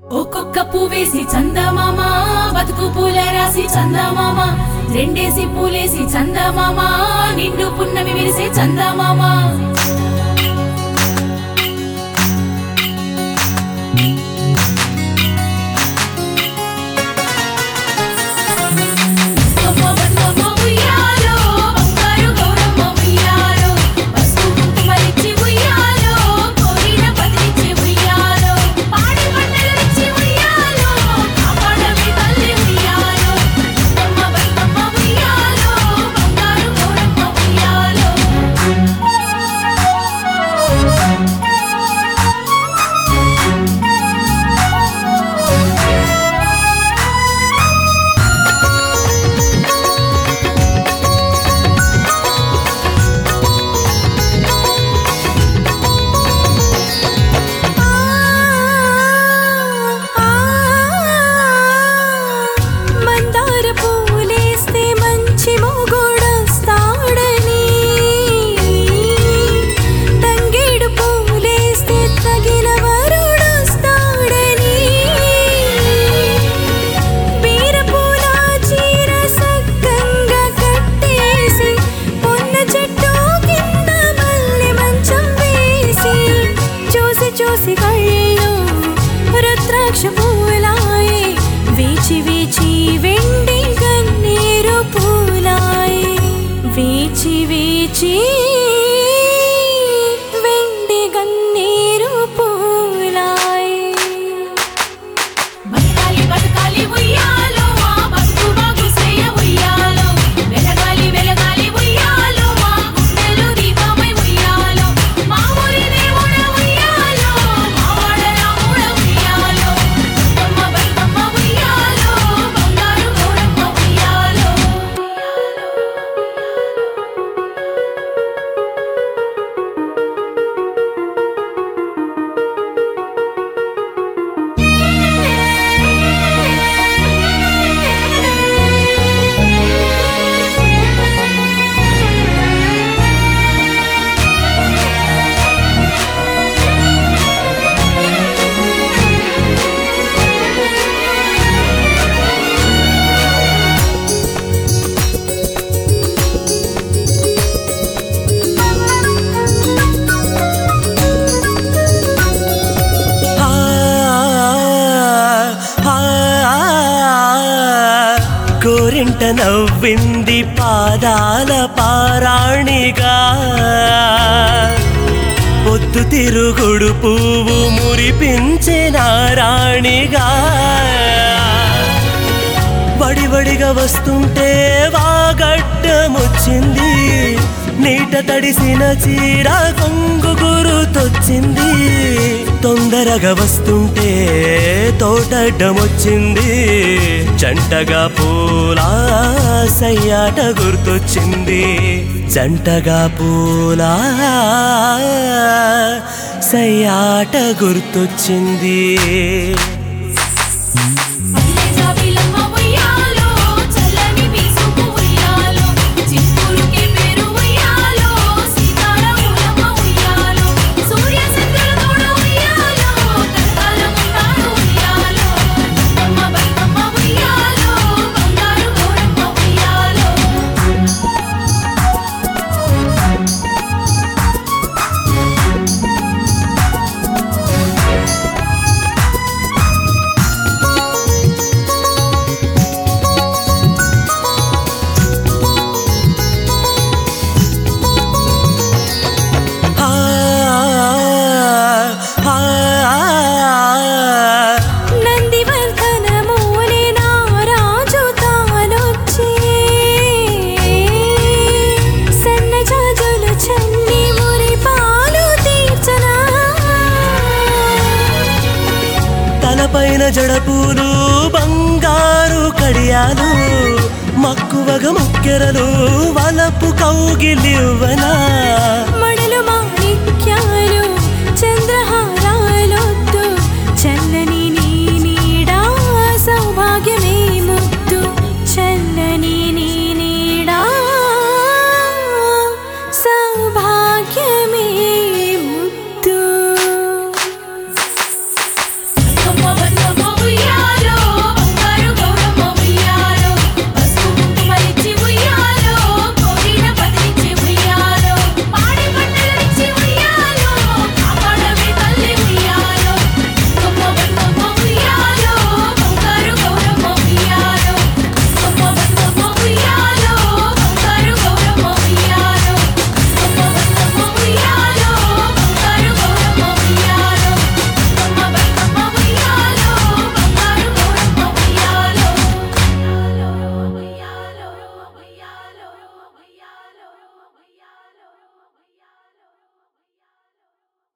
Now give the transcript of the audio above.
ఒక్కొక్క పువ్వేసి చందమామ బతుకు పూల రాసి చందమామ రెండేసి పూలేసి చందమామ నిండు పున్నమి విరిసే చందమామ అమ్మ బతుకమ్మ ఉయ్యాలో, బంగారు గౌరమ్మ ఉయ్యాలో, పసుపు కుంకుమలిచ్చి ఉయ్యాలో, కోరిన పదిలిచ్చి ఉయ్యాలో, పాడి పంటలనిచ్చి ఉయ్యాలో, కాపాడవే తల్లి ఉయ్యాలో. అమ్మ బతుకమ్మ ఉయ్యాలో, బంగారు గౌరమ్మ ఉయ్యాలో. మందార పూలేస్తే మంచి మొగుడొస్తాడని తంగేడు పూలేస్తే తగిన వరుడొస్తాడని బీరపూల చీర సక్కంగా కట్టేసి పొన్న చెట్టు కింద మల్లె మంచం వేసి చూసి చూసి కళ్ళు రుద్రాక్ష పూలాయే వేచి వేచి వెండి కన్నీరు పూలాయే వేచి వేచి వెండి గన్నీరు పూలాయే బతకాలి బతకాలి ఉయ్యాలో మా బతుకు బాగు చేయ ఉయ్యాలో వెలగాలి వెలగాలి ఉయ్యాలో మా గుండెలు దీపమై ఉయ్యాలో మా ఊరి దేవుడ ఉయ్యాలో మా వాడ రాముడ ఉయ్యాలో బతుకమ్మ బతుకమ్మ ఉయ్యాలో బంగారు గౌరమ్మ ఉయ్యాలో ఆ, ఆ, కోరింట నవ్వింది పాదాల పారాణిగా పొద్దు తిరుగుడు పువ్వు మురిపించే నారాణిగా వడివడిగా వస్తుంటే వాగడ్డమొచ్చింది నీట తడిసిన చీర కొంగు గురుతొచ్చింది తొందరగా వస్తుంటే తోటడ్డమొచ్చింది జంటగా పూల సయ్యాట గుర్తొచ్చింది జంటగా పూల సయ్యాట గుర్తొచ్చింది జాబిలమ్మ ఉయ్యాలో చల్లని పీసుకు ఉయ్యాలో చిక్కురుకే పేరు ఉయ్యాలో సీతారాములమ్మ ఉయ్యాలో సూర్య చంద్రుల తోడ ఉయ్యాలో తరకాల ముందాడు ఉయ్యాలో అమ్మ బతుకమ్మ ఉయ్యాలో బంగారు గౌరమ్మ ఉయ్యాలో ఆ, ఆ, ఆ, నందివర్ధనమూలే నారాజు తానొచ్చి సన్నజాజులు చల్లి మురి పాలు తీర్చనా తలపైన జడపూలు బంగారు కడియాలు మక్కువగ ముక్కెరలు వలపు కౌగిలివ్వనా